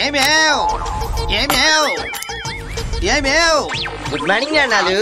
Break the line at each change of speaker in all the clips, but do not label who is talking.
ఏమేవ్ ఏమేవ్ ఏమేవ్
good morning అన్నాలు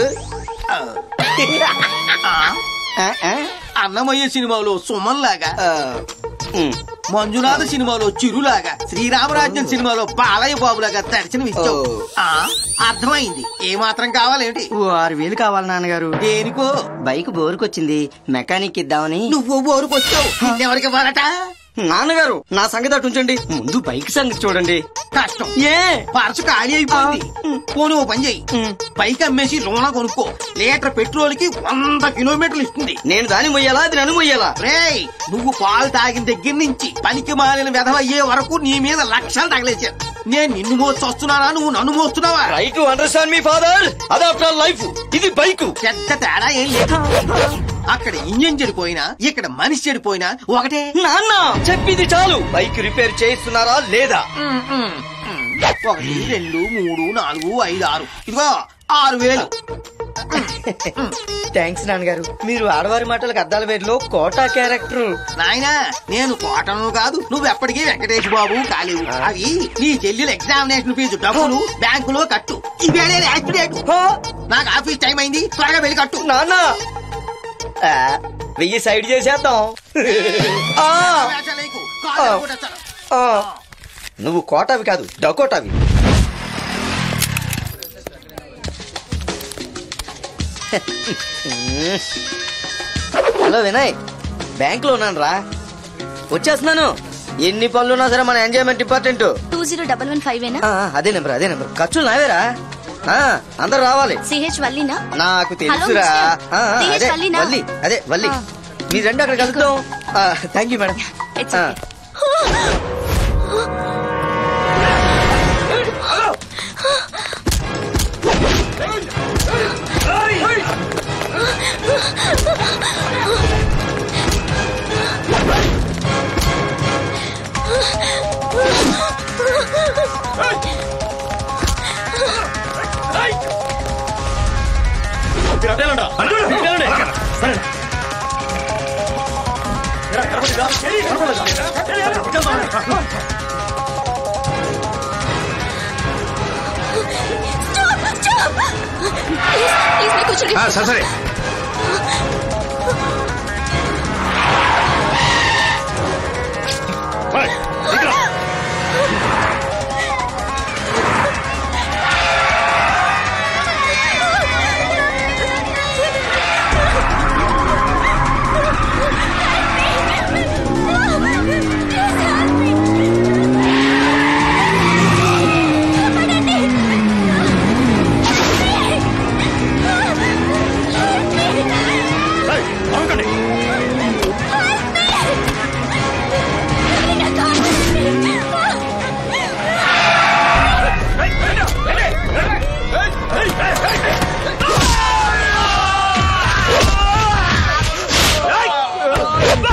ఆ, అన్నమయ్య సినిమాలో సుమన్ లాగా మంజునాథ సినిమాలో చిరులాగా శ్రీరామరాజ్యం సినిమాలో బాలయ్య బాబులాగా దర్శనమిచ్చావు
ఓ.
ఆ, అర్థమైంది ఏ మాత్రం కావాలేంటి
ఓ ఆరు వేలు కావాలి నాన్నగారు
దేనికో
బైక్ బోరుకొచ్చింది మెకానిక్ ఇద్దామని
నువ్వు ఊరుకొచ్చావు ఎవరికి ఇవ్వాలట
నాన్నగారు నా సంగతి అటు ఉంచండి ముందు బైక్ సంగతి చూడండి
కష్టం
ఏ
పర్సు ఖాళీ అయిపోయింది పోనీ ఓ పని చెయ్యి బైక్ అమ్మేసి లోన కొనుక్కో లీటర్ పెట్రోల్ కి వంద కిలోమీటర్లు ఇస్తుంది
నేను దాన్ని మొయ్యాలా అది నన్ను మొయ్యాలా
రేయ్ నువ్వు పాలు తాగిన దగ్గర నుంచి పనికి మాలిన వెధవయ్యే వరకు నీ మీద లక్షలు తగలేశాను నేను నిన్ను మోసి వస్తున్నానా నువ్వు నన్ను మోస్తున్నావా
ట్రై టు అండర్స్టాండ్ మీ ఫాదర్ అదాఫ్టర్ లైఫ్ ఇది బైక్
పెద్ద తేడా ఏం లేదు అక్కడ ఇంజన్ చెడిపోయినా ఇక్కడ మనిషి చెడిపోయినా ఒకటే
నాన్న
చెప్పింది చాలు బైక్ రిపేర్ చేయిస్తున్నారా లేదా
ఒకటి రెండు మూడు నాలుగు ఐదు ఆరు ఇదిగో ఆరు వేలు
థ్యాంక్స్ నాన్నగారు మీరు ఆడవారి మాటలకు అద్దాల వేరులో కోటా క్యారెక్టర్
నాయనా నేను కోటను కాదు నువ్వు ఎప్పటికీ వెంకటేష్ బాబు కాలేవు అవి నీ చెల్లెలు ఎగ్జామినేషన్ ఫీజు డబ్బులు బ్యాంకులో కట్టు ఇవేళ యాక్సిడెంట్ నాకు ఆఫీస్ టైం అయింది త్వరగా వెళ్ళి కట్టు
నాన్న ఆ, వెయ్యి సైడ్ చేసేద్దాం ఆ,
వేషాలేకు, కాళ్ళు కొట్టేస్తాను.
ఆ. నువ్వు కోటావి కాదు డకోటావి హలో వినయ్ బ్యాంక్ లో ఉన్నాను రా వచ్చేస్తున్నాను ఎన్ని పనులు ఉన్నా సరే మన enjoyment important
two zero double one five ఏనా
అదే నెంబర్ అదే నెంబర్ ఖర్చులు నావేరా ఆ, అందరు రావాలి
సిహెచ్ వల్లీనా
నాకు తెలుసురా
Hello,
ఆ, ఆ,
Please,
అదే
వల్లీనా?
వల్లి అదే వల్లి
ఆ.
మీరు రెండు అక్కడ కలుద్దాం థ్యాంక్ యూ మేడం
It's
ఆ.
okay. Stop! Stop! Please, please, मैं कुछ नहीं
సరే సరే ఓయ్, ఇక్కడ. ఏయ్, ఆగండి. ఏయ్, వెళ్ళండి, వెళ్ళండి. ఏయ్, ఏయ్, ఏయ్, ఏయ్, ఏయ్. ఏయ్.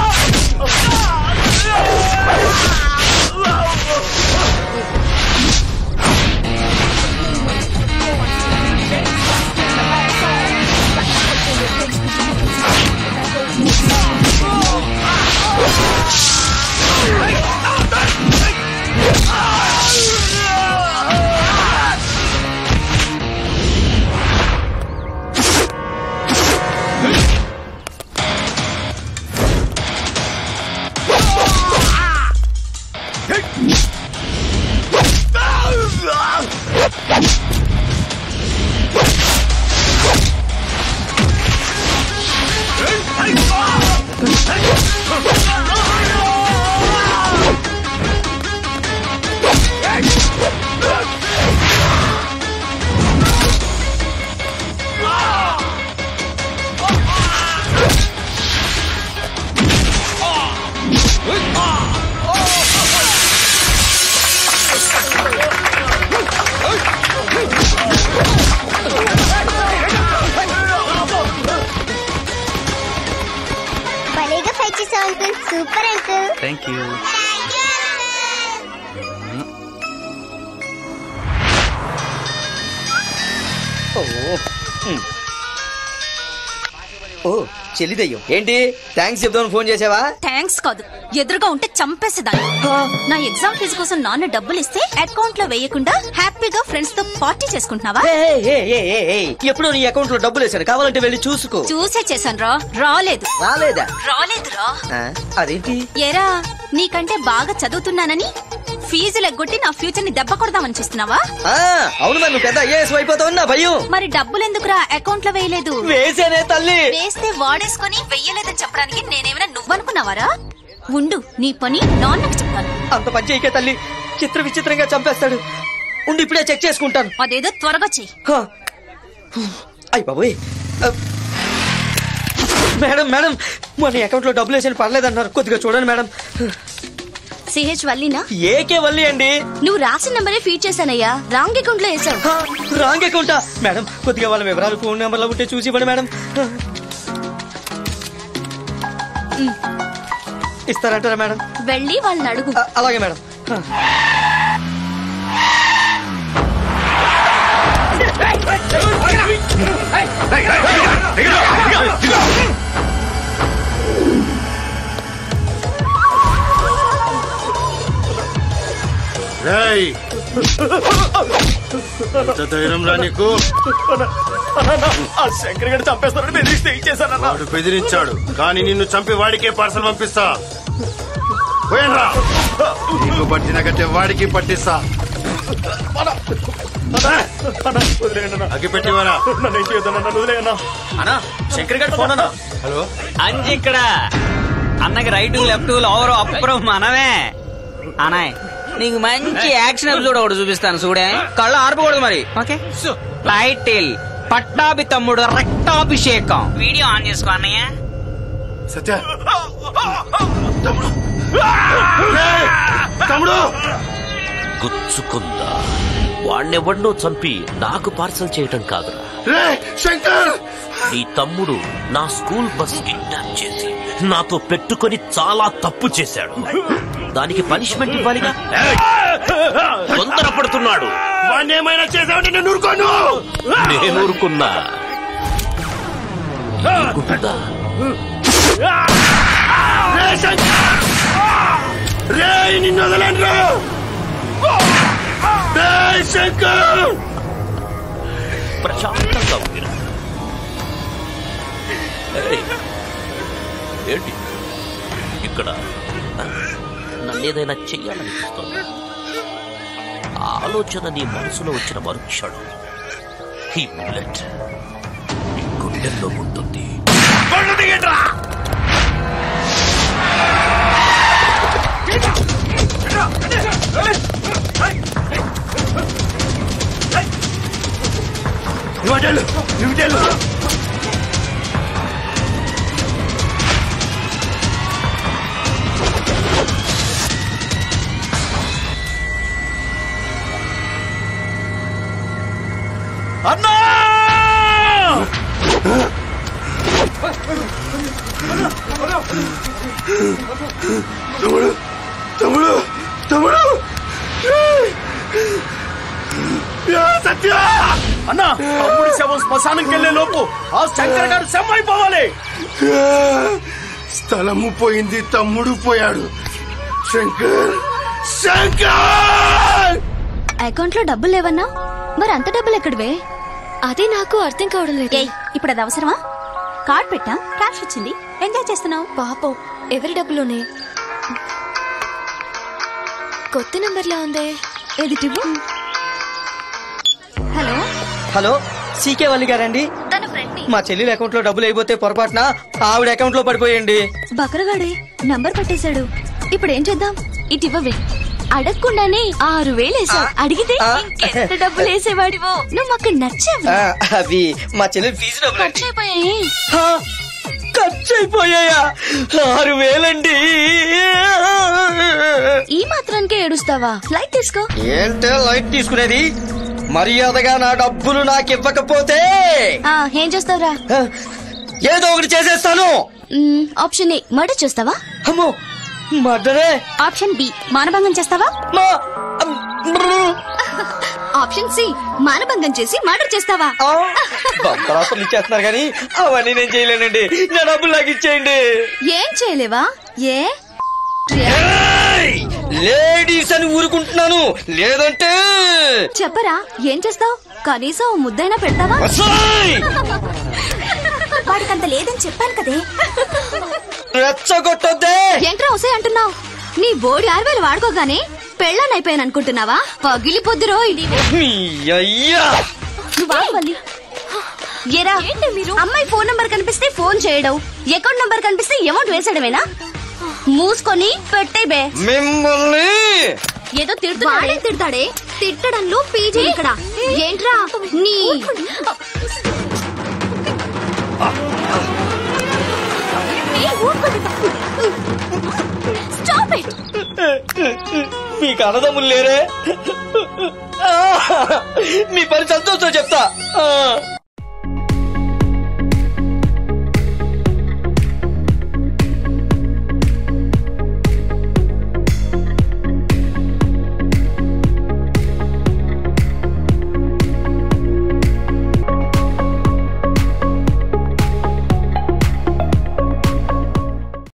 భలేగా ఫైట్ చేసావు uncle super uncle
thank you
ఓ, ఉమ్. ఓ చెల్లిదయ్యం ఏంటి థ్యాంక్స్ చెప్దామని ఫోన్ చేసావా
థ్యాంక్స్ కాదు ఎదురుగా ఉంటే చంపేసేదాన్ని నా ఎగ్జామ్ ఫీజు కోసం నాన్న డబ్బులు ఇస్తే అకౌంట్ లో వేయకుండా హ్యాపీగా ఫ్రెండ్స్ తో పార్టీ చేసుకుంటున్నావా
ఏయ్, ఏయ్, ఏయ్, ఏయ్, ఏయ్, ఎప్పుడో నీ అకౌంట్ లో డబ్బులు వేసాను కావాలంటే వెళ్ళి చూసుకో
చూసే చేశాను రా రాలేదు
రాలేదా
రాలేదురా
ఆ, అదేంటి
ఏరా నీకంటే బాగా చదువుతున్నానని ఫీజులు ఎగ్గొట్టి నా ఫ్యూచర్ ని దెబ్బ కొడదామని చూస్తున్నావా
ఆ, అవును మరి నువ్వు పెద్ద ఐఏఎస్ అయిపోతావు నా భయం
మరి డబ్బులు ఎందుకురా అకౌంట్ లో వేయలేదు
వేసేనే తల్లి
వేస్తే వాడేసుకొని వెయ్యలేదని చెప్పడానికి నేనేమైనా నువ్వనుకున్నావారా ఉండు నీ పని నాన్నకు చెప్తాను
అంత పని చేయకే తల్లి చిత్ర విచిత్రంగా చంపేస్తాడు ఉండి ఇప్పుడే చెక్ చేసుకుంటాను
అదేదో త్వరగా చెయ్యి
హా. అయ్ బాబోయ్ ఆ. మేడం మేడం మన అకౌంట్ లో డబ్బులు వేసాను పర్లేదన్నారు కొద్దిగా చూడండి మేడం
సిహెచ్ వల్లినా
ఏకే వల్లి అండి
నువ్వు రాసిన నంబరే ఫీడ్ చేశానయ్యా రాంగ్ అకౌంట్ లో వేసావు
హా, రాంగ్ అకౌంటా మేడం కొద్దిగా వాళ్ళ వివరాలు ఫోన్ నెంబర్లో ఉంటే చూసి ఇవ్వండి మేడం ఇస్తారంటారా మేడం
వెళ్ళి వాళ్ళని అడుగు
ఆ, అలాగే మేడం హా.
రేయ్ ఎంత ధైర్యం రా నీకు
ఆ శంకర్ గడి చంపేస్తారని బెదిరిస్తే ఇచ్చేసానన్నా
వాడు బెదిరించాడు కానీ నిన్ను చంపి వాడికే పార్సల్ పంపిస్తా పోయండ్రా నీకు పట్టిన గట్టే వాడికి పట్టిస్తా అగ్గి పెట్టివరా
నన్ను ఏం చేయొద్దన్నా నన్ను వదిలేయన్నా
అన్నా శంకర్ గడ్ ఫోన్ అన్నా
హలో
అంజి ఇక్కడ అన్నకి రైట్ లెఫ్ట్ లోవర్ అప్పరం మనమే అనాయ్ నీకు మంచి యాక్షన్ ఎపిసోడ్ ఒకటి చూపిస్తాను చూడే కళ్ళు ఆర్పకూడదు మరి ఓకే టైటిల్ పట్టాభి తమ్ముడు రక్తాభిషేకం వీడియో ఆన్ చేసుకో అన్నయ్య
సత్య తమ్ముడు రేయ్, తమ్ముడు
గుచ్చుకుందా వాణ్ణెవడ్నో చంపి నాకు పార్సల్ చేయటం కాదురా
రే శంకర్
నీ తమ్ముడు నా స్కూల్ బస్ కిడ్నాప్ చేసి నాతో పెట్టుకొని చాలా తప్పు చేశాడు దానికి పనిష్మెంట్ ఇవ్వాలిగా తొందరపడుతున్నాడు
వాడిని ఏమైనా చేసావంటే నేను ఊరుకోను
నేను ఊరుకున్నా ఊరుకుంటుందా?
రే శంకర్ రే నిన్ను వదలండి రే శంకర్
ప్రశాంతంగా ఉందిరా ఏయ్, ఏంటి ఇక్కడ నన్నేదైనా చెయ్యాలనిపిస్తోంది ఆ ఆలోచన నీ మనసులో వచ్చిన మరుక్షణం ఈ బుల్లెట్ నీ గుండెల్లో ఉంటుంది
నువ్వు నువ్వు
అన్నా
తమ్ముడు తమ్ముడు తమ్ముడు యా, సత్య
అన్నా తమ్ముడి శవం శ్మశానంకి వెళ్లే లోపు ఆ శంకర్ గారు శవం అయిపోవాలి
యా, స్థలము పోయింది తమ్ముడు పోయాడు శంకర్ శంకర్
అకౌంట్ లో డబ్బులు లేవన్నా మరి అంత డబ్బులు ఎక్కడివే అదే నాకు అర్థం కావడం లేదు ఇప్పుడు అది అవసరమా కార్డ్ పెట్టా క్యాష్ వచ్చింది ఎంజాయ్ చేస్తున్నావు
పాపం ఎవరి డబ్బులోనే కొత్త నంబర్లా ఉందే
ఎదుటివ్వు హలో
హలో సీకే వల్లి గారండి
తన ఫ్రెండ్
మా చెల్లెల అకౌంట్ లో డబ్బులు అయిపోతే పొరపాటున ఆవిడ అకౌంట్ లో పడిపోయండి
బకరగాడే నంబర్ పట్టేశాడు ఇప్పుడు ఏం చేద్దాం ఇటు ఇవ్వవే అడగకుండానే ఆరు వేలు వేసావు అడిగితే
ఆ.
ఇంకెంత డబ్బులు వేసేవాడివో నువ్వు మాకు నచ్చావు
ఆ, అవి మా చెల్లెలు ఫీజు డబ్బులు
ఖర్చు అయిపోయాయి
ఆ, ఖర్చు అయిపోయాయా ఆరు వేలండి
ఈ మాత్రానికే ఏడుస్తావా ఫ్లైట్ తీసుకో
ఏంటే లైట్ తీసుకునేది మర్యాదగా నా డబ్బులు నాకు ఇవ్వకపోతే
ఆ ఏం చేస్తావురా
ఆ, ఏదో ఒకటి చేసేస్తాను
మ్, ఆప్షన్ ఏ మర్డర్ చేస్తావా
అమ్మో మర్డరే
ఆప్షన్ బి మానభంగం చేస్తావా
మా
ఆప్షన్ సి మానభంగం చేసి మర్డర్ చేస్తావా
బంపరాసులు ఇచ్చేస్తున్నారు కానీ అవన్నీ నేను చేయలేనండి నా డబ్బులు నాకు ఇచ్చేయండి
ఏం చేయలేవా ఏ
లేడీస్ అని ఊరుకుంటున్నాను లేదంటే
చెప్పరా ఏం చేస్తావు కనీసం ఓ ముద్దైనా పెడతావా
వస్తాయ్!
వాడికంత లేదని చెప్పాను కదే
రెచ్చగొట్టొద్దే
ఏంట్రా వసే అంటున్నావు నీ బోడి ఆరువేలు వాడుకోగానే పెళ్ళని అయిపోయాను అనుకుంటున్నావా పగిలిపోద్దురో ఇది
మీ అయ్యా
ఎరా మీరు అమ్మాయి ఫోన్ నంబర్ కనిపిస్తే ఫోన్ చేయడం అకౌంట్ నంబర్ కనిపిస్తే అమౌంట్ వేసడమేనా మూసుకొని పెట్టే బే
మిమ్మల్ని
ఏదో తిడుతున్నాడే తిడతాడే తిట్టడంలో పీజీ ఇక్కడ ఏంట్రా నీ స్టాప్ ఇట్
మీకు అన్నదమ్ములు లేరే మీ పని సంతోషం చెప్తా ఆ.